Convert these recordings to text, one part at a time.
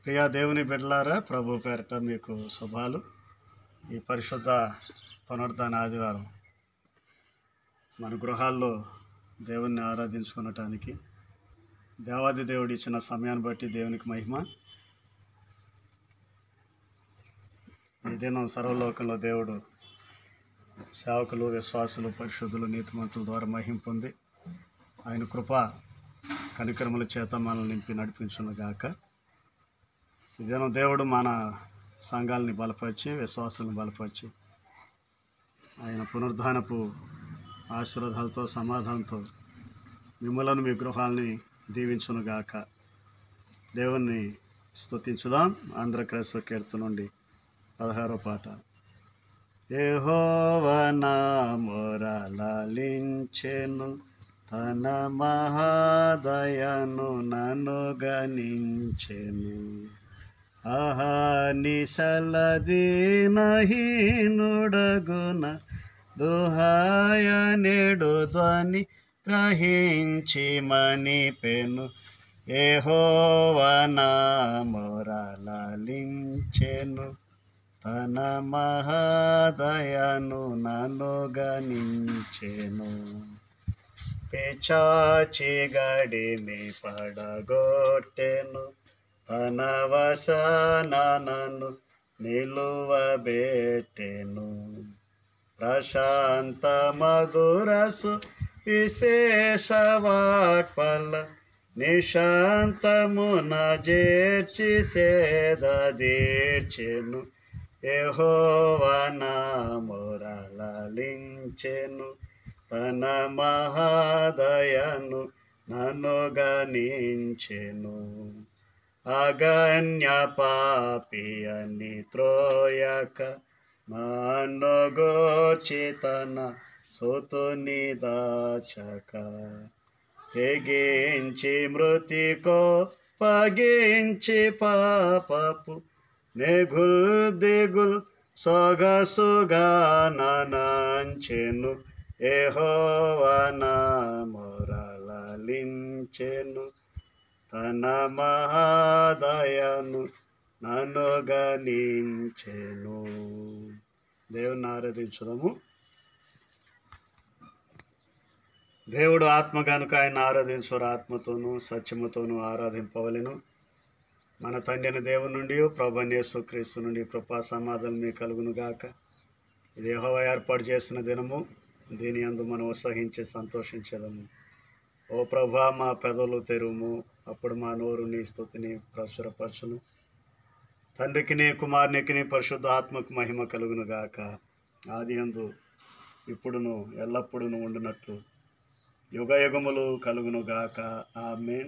ప్రియా దేవుని బిడ్డలారా ప్రభు పేరట మీకు శుభాలు ఈ పరిశుద్ధ పునరుద్ధాన ఆదివారం మన గృహాల్లో దేవుణ్ణి ఆరాధించుకునటానికి దేవాది దేవుడు ఇచ్చిన సమయాన్ని బట్టి దేవునికి మహిమ ఈ దినం సర్వలోకంలో దేవుడు సేవకులు విశ్వాసులు పరిశుద్ధులు నీతిమంతుల ద్వారా మహిం పొంది ఆయన కృప కనికరముల చేత మనల్ని నింపి నడిపించునుగాక ఈ దినం దేవుడు మన సంఘాలని బలపరిచి విశ్వాసాలను బలపరిచి ఆయన పునరుద్ధానపు ఆశీర్వాదాలతో సమాధానంతో మిమ్మలను మీ గృహాలని దీవించునుగాక దేవుణ్ణి స్తుతించుదాం ఆంధ్ర క్రైస్తవ కీర్తన నుండి పదహారో పాట ఏహోవనా మొరలించెను తన మహాదయను నన్ను గణించెను అహనిసలదీనహీనుడగున దుహాయ నేడు ధ్వని గ్రహించి మణిపెను ఏహోవనా మొరలించెను తన మహాదయను నన్ను గణించెను పిచాచి గడిమి పడగొట్టెను తన వసనను నిలువబెట్టెను ప్రశాంత మధురసు విశేషవాక్పల నిశాంతమున చేర్చి సేద తీర్చెను యెహోవనా మొరలించెను తన మహాదయను నన్ను గణించెను అగన్య పాపి అని త్రోయక మానగోచి తన సుతుని దాచక తెగించి మృతికో పగించి పాపపు నెగుల్ దిగుల్ సొగసుగానంచెను ఏహోవనా మొరలించెను తన మహాదయను నన్ను గణించెను దేవుని ఆరాధించడము దేవుడు ఆత్మ కనుక ఆయన ఆరాధించువారు ఆత్మతోనూ సత్యముతోనూ ఆరాధింపవలెను మన తండ్రిని దేవుని నుండి ప్రభనేసు క్రీస్తు నుండి కృపా సమాధానం మీ కలుగును గాక ఇది యెహోవా ఏర్పాటు చేసిన దినము దీని అందు మనం ఉత్సహించి సంతోషించేదము ఓ ప్రభా మా పెదవులు తెరుము అప్పుడు మా నోరు నీ స్థుతిని ప్రచురపరచును తండ్రికిని కుమారునికిని పరిశుద్ధ ఆత్మకు మహిమ కలుగును గాక ఆది అందు ఇప్పుడును ఎల్లప్పుడూ ఉండునట్లు యుగ యుగములు కలుగును గాక ఆమెన్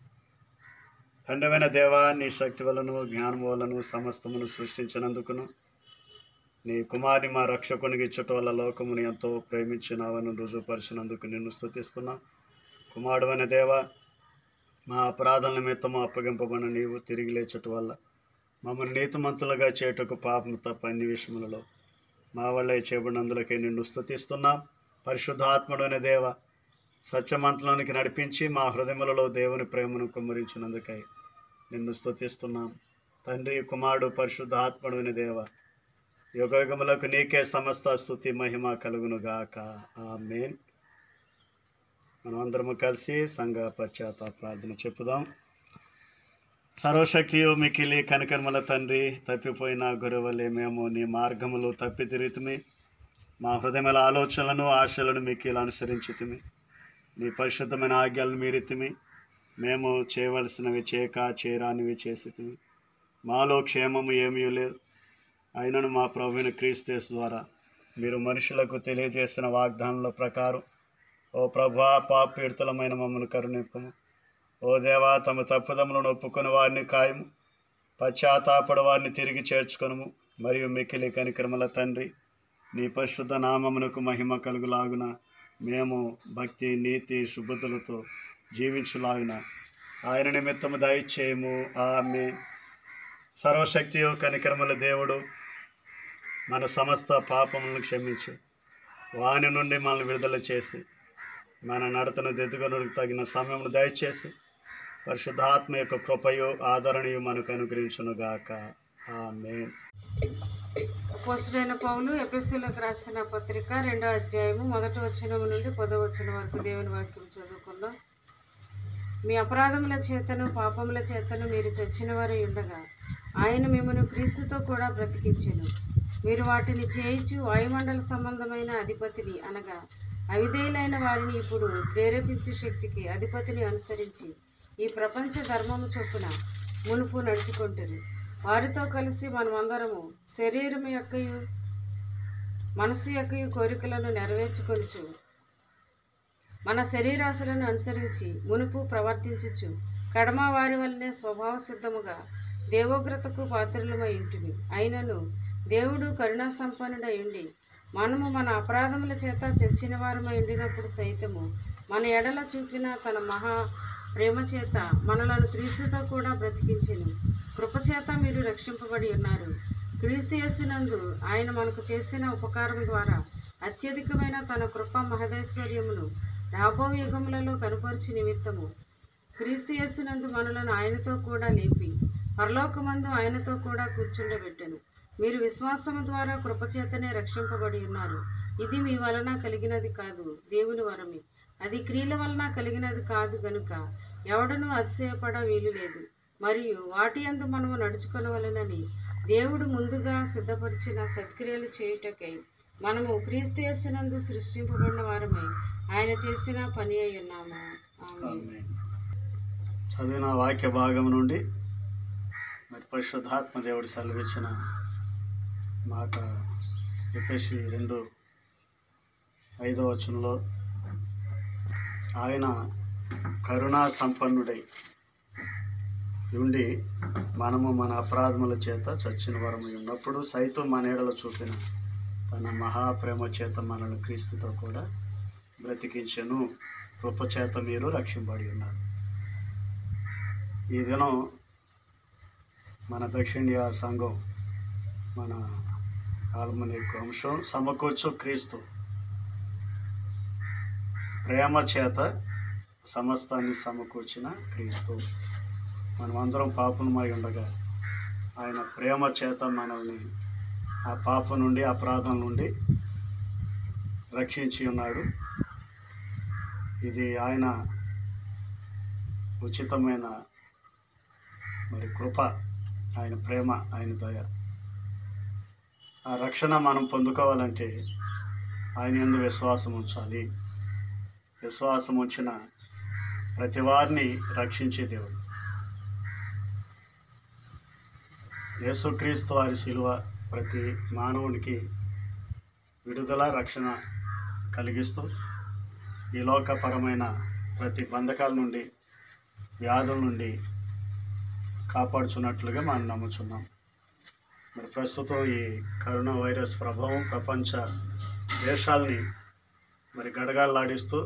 తండ్రిమైన దేవా నీ శక్తి వలను జ్ఞానం వలను సమస్తమును సృష్టించినందుకును నీ కుమారుని మా రక్షకునికి ఇచ్చట వల్ల లోకముని ఎంతో ప్రేమించినావని రుజువుపరిచినందుకు నిన్ను స్థుతిస్తున్నా కుమారుడు అనే దేవ మా అపరాధాల నిమిత్తము అప్పగింపబడిన నీవు తిరిగి లేచట వల్ల మమ్మల్ని నీతిమంతులుగా చేయుటకు పాపము తప్ప అన్ని విషయములలో మా వల్ల చేయబడినందులకే నిన్ను స్థుతిస్తున్నాం పరిశుద్ధాత్ముడు అనే దేవ సత్యమంతలోనికి నడిపించి మా హృదయములలో దేవుని ప్రేమను కుమ్మరించినందుకై నిన్ను స్తుతిస్తున్నాం తండ్రి కుమారుడు పరిశుద్ధ ఆత్మడు అనే దేవ యుగయుగములకు నీకే సమస్త స్థుతి మహిమ కలుగును గాక ఆమేన్ మనం అందరము కలిసి సంఘ పశ్చాత్తాప ప్రార్థన చెప్పుదాం సర్వశక్తియు మికిలి కనకర్మల తండ్రి తప్పిపోయిన గురువలే మేము నీ మార్గములు తప్పి తిరుగుతుమి మా హృదయముల ఆలోచనలను ఆశలను మికిలి అనుసరించుతుమి నీ పరిశుద్ధమైన ఆజ్ఞలను మీరితిమి మేము చేయవలసినవి చేయక చేయరానివి చేసితిమి మాలో క్షేమము ఏమీ లేదు అయినను మా ప్రభువైన క్రీస్తేసు ద్వారా మీరు మనుషులకు తెలియజేసిన వాగ్దానంల ప్రకారం ఓ ప్రభా పాపీడితలమైన మమ్మల్ని కరుణింపము ఓ దేవా తమ తప్పుదములను ఒప్పుకొని వారిని ఖాయము పశ్చాత్తాపడ వారిని తిరిగి చేర్చుకొనుము మరియు మిక్కిలి కనిక్రమల తండ్రి నీ పరిశుద్ధ నామమునకు మహిమ కలుగులాగున మేము భక్తి నీతి శుభ్రతలతో జీవించులాగున ఆయన నిమిత్తము దయచేయము ఆమె సర్వశక్తి కనికరముల దేవుడు మన సమస్త పాపములను క్షమించి వాని నుండి మనల్ని విడుదల చేసి మన నడతను దిద్దుకొనుకు తగిన సమయమును దయచేసి పరిశుద్ధాత్మ యొక్క కృపయు ఆదరణయు మనకు అనుగ్రహించునుగాక ఆమేన్ అపోస్తుడైన పౌలు ఎపిస్సులకు రాసిన పత్రిక రెండో అధ్యాయము మొదటి వచనం నుండి పదో వచనం వరకు దేవుని వాక్యం చదువుకుందాం మీ అపరాధముల చేతను పాపముల చేతను మీరు చచ్చిన వారై ఉండగా ఆయన మిమ్మను క్రీస్తుతో కూడా బ్రతికించెను మీరు వాటిని చేయించు వాయుమండల సంబంధమైన అధిపతిని అనగా అవిధేయులైన వారిని ఇప్పుడు ప్రేరేపించే శక్తికి అధిపతిని అనుసరించి ఈ ప్రపంచ ధర్మము చొప్పున మునుపు నడుచుకుంటుంది వారితో కలిసి మనమందరము శరీరం యొక్కయు మనస్సు యొక్కయు కోరికలను నెరవేర్చుకొనుచు మన శరీరాశలను అనుసరించి మునుపు ప్రవర్తించుచు కడమ వారి వల్లనే స్వభావ సిద్ధముగా దేవోగ్రతకు పాత్రలమై ఉంటుంది అయినను దేవుడు కరుణా సంపన్నుడై ఉండి మనము మన అపరాధముల చేత చచ్చిన వారమై ఉండినప్పుడు సైతము మన ఎడల చూపిన తన మహా ప్రేమ చేత మనలను క్రీస్తుతో కూడా బ్రతికించెను కృపచేత మీరు రక్షింపబడి ఉన్నారు క్రీస్తు యేసునందు ఆయన మనకు చేసిన ఉపకారం ద్వారా అత్యధికమైన తన కృప మహదైశ్వర్యమును రాబో యుగములలో కనుపరచు నిమిత్తము క్రీస్తు యేసునందు మనలను ఆయనతో కూడా లేపి పరలోకమందు ఆయనతో కూడా కూర్చుండబెట్టెను మీరు విశ్వాసము ద్వారా కృపచేతనే రక్షింపబడి ఉన్నారు ఇది మీ వలన కలిగినది కాదు దేవుని వరమే అది క్రియల వలన కలిగినది కాదు గనుక ఎవడనూ అతిశయపడ వీలు లేదు మరియు వాటి అందు మనము నడుచుకొనవలెనని దేవుడు ముందుగా సిద్ధపరిచిన సత్క్రియలు చేయుటకై మనము క్రీస్తు యేసునందు సృష్టింపబడిన వారమై ఆయన చేసిన పని అయి ఉన్నాము ఆమేన్. ఆమేన్. చదివిన వాక్య భాగం నుండి మరి పరిశుద్ధాత్మ దేవుడు సెలవిచ్చిన మాట చెప్పేసి రెండు ఐదో వచనంలో ఆయన కరుణా సంపన్నుడై ఉండి మనము మన అపరాధముల చేత చచ్చిన వరము ఉన్నప్పుడు సైతం మన ఏడలో చూపిన తన మహాప్రేమ చేత మనల్ని క్రీస్తుతో కూడా బ్రతికించెను కృప చేత మీరు రక్షింపబడి ఉన్నారు ఈ దినం మన దక్షిణ సంఘం మన ఆల్మని అంశం సమకూర్చు క్రీస్తు ప్రేమ చేత సమస్తాన్ని సమకూర్చిన క్రీస్తు మనమందరం పాపనమై ఉండగా ఆయన ప్రేమ చేత మనల్ని ఆ పాపం నుండి అపరాధం నుండి రక్షించి ఉన్నాడు ఇది ఆయన ఉచితమైన మరి కృప ఆయన ప్రేమ ఆయన దయ ఆ రక్షణ మనం పొందుకోవాలంటే ఆయన ఎందు విశ్వాసం ఉంచాలి విశ్వాసం ఉంచిన ప్రతి వారిని రక్షించే దేవుడు యేసుక్రీస్తు వారి శిలువ ప్రతి మానవునికి విడుదల రక్షణ కలిగిస్తూ ఈ లోకపరమైన ప్రతి బంధకాల నుండి వ్యాధుల నుండి కాపాడుచున్నట్లుగా మనం నమ్ముచున్నాం మరి ప్రస్తుతం ఈ కరోనా వైరస్ ప్రభావం ప్రపంచ దేశాలని మరి గడగడలాడిస్తూ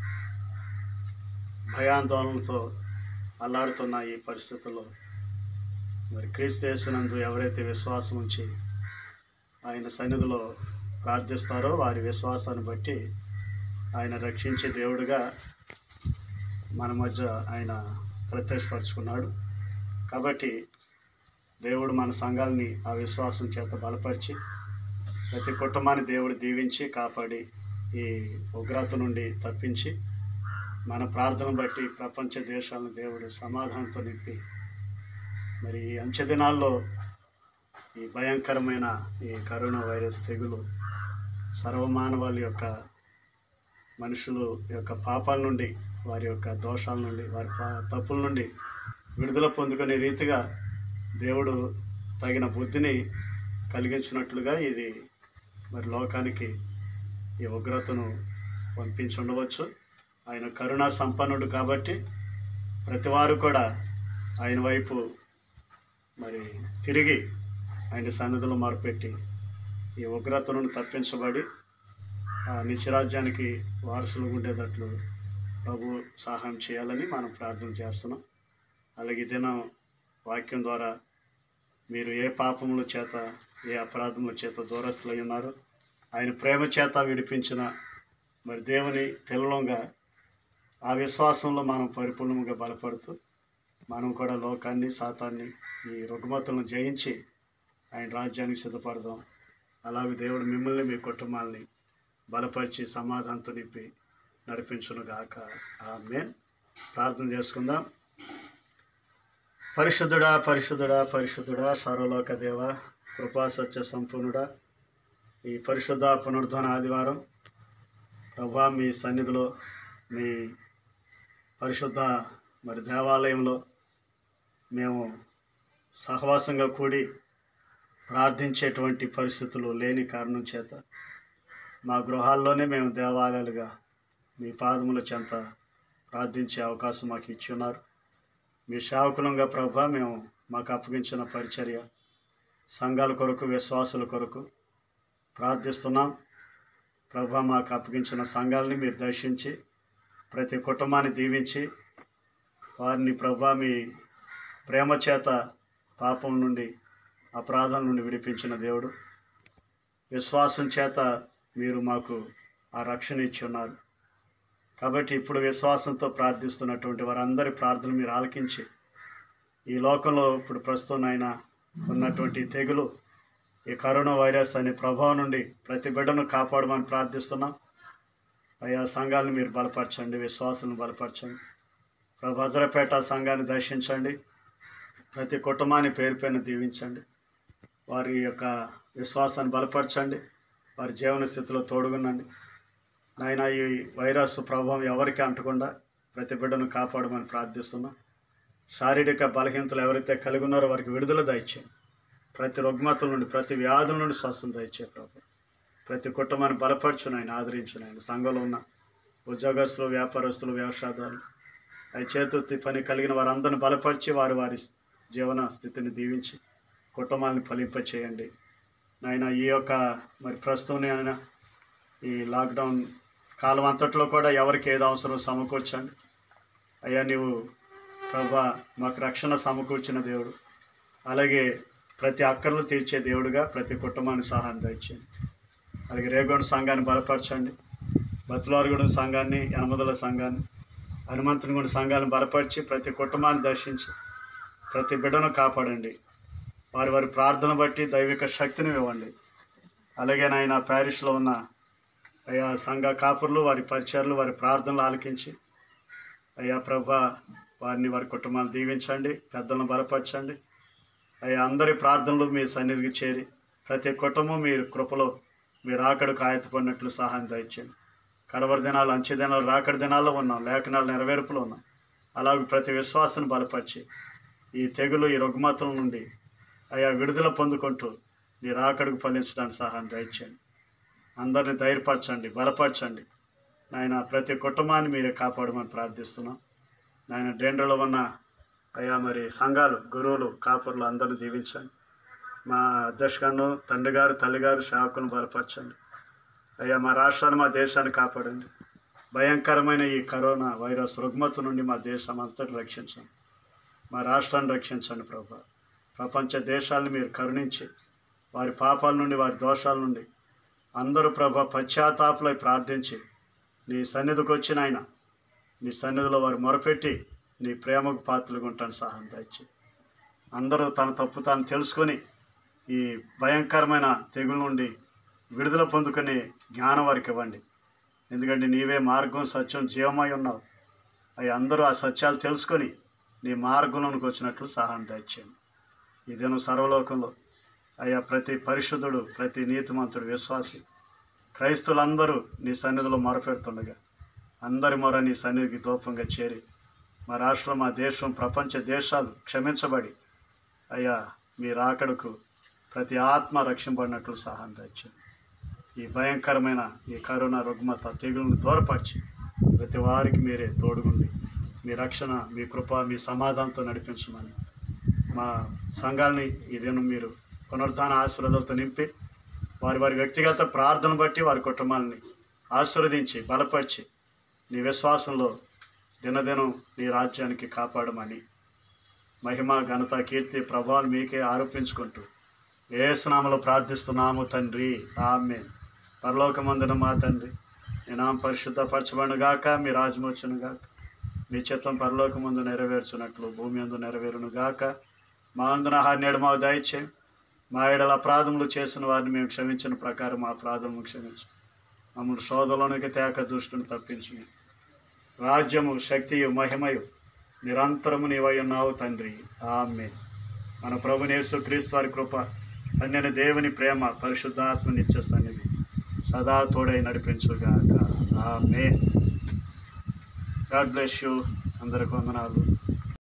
భయాందోళనలతో అల్లాడుతున్న ఈ పరిస్థితుల్లో మరి క్రీస్తు యేసునందు ఎవరైతే విశ్వాసం ఉంచి ఆయన సన్నిధిలో ప్రార్థిస్తారో వారి విశ్వాసాన్ని బట్టి ఆయన రక్షించే దేవుడిగా మన మధ్య ఆయన ప్రత్యక్షపరుచుకున్నాడు కాబట్టి దేవుడు మన సంఘాలని ఆ విశ్వాసం చేత బలపరిచి ప్రతి కుటుంబాన్ని దేవుడు దీవించి కాపాడి ఈ ఉగ్రత నుండి తప్పించి మన ప్రార్థన బట్టి ప్రపంచ దేశాలను దేవుడు సమాధానంతో నింపి మరి ఈ అంచె దినాల్లో ఈ భయంకరమైన ఈ కరోనా వైరస్ తెగులు సర్వమానవాళి యొక్క మనుషులు యొక్క పాపాల నుండి వారి యొక్క దోషాల నుండి వారి పా- తప్పుల నుండి విడుదల పొందుకునే రీతిగా దేవుడు తగిన బుద్ధిని కలిగించినట్లుగా ఇది మరి లోకానికి ఈ ఉగ్రతను పంపించి ఉండవచ్చు ఆయన కరుణా సంపన్నుడు కాబట్టి ప్రతి వారు కూడా ఆయన వైపు మరి తిరిగి ఆయన సన్నిధిలో మొరపెట్టి ఈ ఉగ్రత నుండి తప్పించబడి ఆ నిత్యరాజ్యానికి వారసులు ఉండేటట్లు ప్రభు సహాయం చేయాలని మనం ప్రార్థన చేస్తున్నాం అలాగే ఈ దినం వాక్యం ద్వారా మీరు ఏ పాపముల చేత ఏ అపరాధముల చేత దూరస్తులై ఉన్నారు ఆయన ప్రేమ చేత విడిపించిన మరి దేవుని పిల్లలంగా ఆ విశ్వాసంలో మనం పరిపూర్ణంగా బలపడుతూ మనం కూడా లోకాన్ని సాతాన్ని ఈ రుగ్మతులను జయించి ఆయన రాజ్యానికి సిద్ధపడదాం అలాగే దేవుడు మిమ్మల్ని మీ కుటుంబాలని బలపరిచి సమాధానంతో నింపి నడిపించునుగాక ఆమెన్ ప్రార్థన చేసుకుందాం పరిశుద్ధుడా పరిశుద్ధుడా పరిశుద్ధుడా సర్వలోక దేవ కృపా సత్య సంపూర్ణుడా ఈ పరిశుద్ధ పునరుద్ధరణ ఆదివారం ప్రభా మీ సన్నిధిలో మీ పరిశుద్ధ మరి దేవాలయంలో మేము సహవాసంగా కూడి ప్రార్థించేటువంటి పరిస్థితులు లేని కారణం చేత మా గృహాల్లోనే మేము దేవాలయాలుగా మీ పాదముల చెంత ప్రార్థించే అవకాశం మాకు ఇచ్చి ఉన్నారు మీ సేవకులంగా ప్రభా మేము మాకు అప్పగించిన పరిచర్య సంఘాల కొరకు విశ్వాసుల కొరకు ప్రార్థిస్తున్నాం ప్రభా మాకు అప్పగించిన సంఘాలని మీరు దర్శించి ప్రతి కుటుంబాన్ని దీవించి వారిని ప్రభా మీ ప్రేమ చేత పాపం నుండి అపరాధం నుండి విడిపించిన దేవుడు విశ్వాసం చేత మీరు మాకు ఆ రక్షణ ఇచ్చి ఉన్నారు కాబట్టి ఇప్పుడు విశ్వాసంతో ప్రార్థిస్తున్నటువంటి వారందరి ప్రార్థన మీరు ఆలకించి ఈ లోకంలో ఇప్పుడు ప్రస్తుతం ఆయన ఉన్నటువంటి తెగులు ఈ కరోనా వైరస్ అనే ప్రభావం నుండి ప్రతి బిడ్డను కాపాడమని ప్రార్థిస్తున్నాం అయ్యా సంఘాలను మీరు బలపరచండి విశ్వాసాలను బలపరచండి ప్రభద్రపేట సంఘాన్ని దర్శించండి ప్రతి కుటుంబాన్ని పేరు పైన దీవించండి వారి యొక్క విశ్వాసాన్ని బలపరచండి వారి జీవన స్థితిలో తోడుగునండి నాయన ఈ వైరస్ ప్రభావం ఎవరికి అంటకుండా ప్రతి బిడ్డను కాపాడమని ప్రార్థిస్తున్నాం శారీరక బలహీనతలు ఎవరైతే కలిగి ఉన్నారో వారికి విడుదల దయచేయండి ప్రతి రుగ్మతల నుండి ప్రతి వ్యాధుల నుండి స్వస్థం దయచే ప్రభు ప్రతి కుటుంబాన్ని బలపరచునాయన ఆదరించునాయన సంఘంలో ఉన్న ఉద్యోగస్తులు వ్యాపారస్తులు వ్యవసాయదారులు అవి చేతుర్తి పని కలిగిన వారందరిని బలపరిచి వారి వారి జీవన స్థితిని దీవించి కుటుంబాలను ఫలింపచేయండి నాయన ఈ యొక్క మరి ప్రస్తుతం ఆయన ఈ లాక్డౌన్ కాలం అంతట్లో కూడా ఎవరికి ఏది అవసరం సమకూర్చండి అయ్యా నీవు ప్రభా మాకు రక్షణ సమకూర్చిన దేవుడు అలాగే ప్రతి అక్కర్లు తీర్చే దేవుడుగా ప్రతి కుటుంబానికి సహాయం దయచేయండి అలాగే రేగొండ సంఘాన్ని బలపరచండి బతులారుగుడు సంఘాన్ని యనమదల సంఘాన్ని హనుమంతునిగుడి సంఘాలను బలపరిచి ప్రతి కుటుంబాన్ని దర్శించి ప్రతి బిడ్డను కాపాడండి వారి వారి ప్రార్థన బట్టి దైవిక శక్తిని ఇవ్వండి అలాగే నాయన ప్యారిస్లో ఉన్న అయ్యా సంఘ కాపుర్లు వారి పరిచయాలు వారి ప్రార్థనలు ఆలకించి అయ్యా ప్రభా వారిని వారి కుటుంబాలు దీవించండి పెద్దలను బలపరచండి అయ్యా అందరి ప్రార్థనలు మీ సన్నిధికి చేరి ప్రతి కుటుంబం మీరు కృపలో మీరు రాకడకు ఆయత్తపడినట్లు సహాయం దయచేయండి కడవరి దినాలు అంచె దినాలు రాకడి దినాల్లో ఉన్నాం లేఖనాలు నెరవేర్పులో ఉన్నాం అలాగే ప్రతి విశ్వాసాన్ని బలపరిచి ఈ తెగులు ఈ రుగ్మతల నుండి అయా విడుదల పొందుకుంటూ మీ రాకడకు ఫలించడానికి సహాయం దయచేయండి అందరిని ధైర్యపరచండి బలపరచండి నాయన ప్రతి కుటుంబాన్ని మీరే కాపాడమని ప్రార్థిస్తున్నాం నాయన డేండ్రలో ఉన్న అయ్యా మరి సంఘాలు గురువులు కాపర్లు అందరిని దీవించండి మా అధ్యక్షులను తండ్రి గారు తల్లిగారు సేవకులను బలపరచండి అయ్యా మా రాష్ట్రాన్ని మా దేశాన్ని కాపాడండి భయంకరమైన ఈ కరోనా వైరస్ రుగ్మత నుండి మా దేశం అంతటి రక్షించండి మా రాష్ట్రాన్ని రక్షించండి ప్రభా ప్రపంచ దేశాలను మీరు కరుణించి వారి పాపాల నుండి వారి దోషాల నుండి అందరూ ప్రభా పశ్చాత్తాపులై ప్రార్థించి నీ సన్నిధికి వచ్చిన ఆయన నీ సన్నిధిలో వారు మొరపెట్టి నీ ప్రేమకు పాత్రలుగా ఉంటాను సహాయం దయచి అందరూ తన తప్పు తాను తెలుసుకొని ఈ భయంకరమైన తెగుల నుండి విడుదల పొందుకునే జ్ఞానం వారికి ఇవ్వండి ఎందుకంటే నీవే మార్గం సత్యం జీవమై ఉన్నావు అవి అందరూ ఆ సత్యాలు తెలుసుకొని నీ మార్గంలోనికి వచ్చినట్లు సహాయం దయచేయండి ఈ దినం సర్వలోకంలో అయ్యా ప్రతి పరిశుద్ధుడు ప్రతి నీతిమంతుడు విశ్వాసి క్రైస్తులందరూ నీ సన్నిధిలో మొరపెడుతుండగా అందరి మొర నీ సన్నిధికి దూపంగా చేరి మా రాష్ట్రం మా దేశం ప్రపంచ దేశాలు క్షమించబడి అయ్యా మీ రాకడకు ప్రతి ఆత్మ రక్షింపడినట్లు సహాయం తెచ్చింది ఈ భయంకరమైన ఈ కరోనా రుగ్మత తెగులను దూరపరిచి ప్రతి వారికి మీరే తోడుగుండి మీ రక్షణ మీ కృప మీ సమాధానంతో నడిపించమని మా సంఘాలని ఈ దినం మీరు పునరుద్ధాన ఆశీర్వాదాలతో నింపి వారి వారి వ్యక్తిగత ప్రార్థన బట్టి వారి కుటుంబాలని ఆశీర్వదించి బలపరిచి నీ విశ్వాసంలో దినదినం నీ రాజ్యానికి కాపాడమని మహిమ ఘనత కీర్తి ప్రభావాలు మీకే ఆరోపించుకుంటూ ఏ స్నామలో ప్రార్థిస్తున్నాము తండ్రి ఆమె పరలోకమందున మా తండ్రి నీ నామ పరిశుద్ధపరచబడుగాక మీ రాజ్యం వచ్చునుగాక మీ చిత్తం పరలోకమందు నెరవేర్చున్నట్లు భూమి అందు నెరవేరును గాక మా అందున నేడు మాకు దయచే మా ఏడల అపరాధములు చేసిన వారిని మేము క్షమించిన ప్రకారం మా అపరాధములు క్షమించు మమ్మల్ని శోధలోనికి తేక దుష్టుని తప్పించు రాజ్యము శక్తియు మహిమయు నిరంతరము నీవై ఉన్నావు తండ్రి ఆమె మన ప్రభునేసు క్రీస్తు వారి కృప తండ్రిని దేవుని ప్రేమ పరిశుద్ధాత్మ నిత్య సన్నిధి సదా తోడై నడిపించుగాక ఆమె గాడ్ బ్లెస్ యూ అందరికి వందనాలు